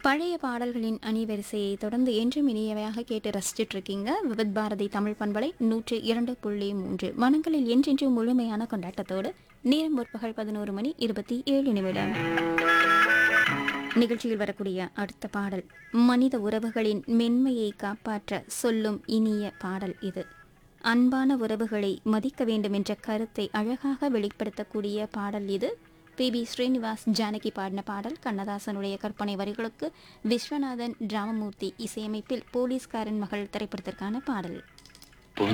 பழைய பாடல்களின் அணிவரிசையை தொடர்ந்து என்றும் இனியவையாக கேட்டு ரசிச்சிட்டு இருக்கீங்க விவித் பாரதி தமிழ் பண்பலை நூற்றி இரண்டு புள்ளி மூன்று மனங்களில் என்றென்றும் முழுமையான கொண்டாட்டத்தோடு நேரம் முற்பகல் பதினோரு மணி இருபத்தி ஏழு நிமிடம் நிகழ்ச்சியில் வரக்கூடிய அடுத்த பாடல் மனித உறவுகளின் மென்மையை காப்பாற்ற சொல்லும் இனிய பாடல் இது அன்பான உறவுகளை மதிக்க வேண்டும் என்ற கருத்தை அழகாக வெளிப்படுத்தக்கூடிய பாடல் இது பி பி ஸ்ரீனிவாஸ் ஜானகி பாடின பாடல் கண்ணதாசனுடைய கற்பனை வரிகளுக்கு விஸ்வநாதன் ராமமூர்த்தி இசையமைப்பில் போலீஸ்காரன் மகள் திரைப்படத்திற்கான பாடல்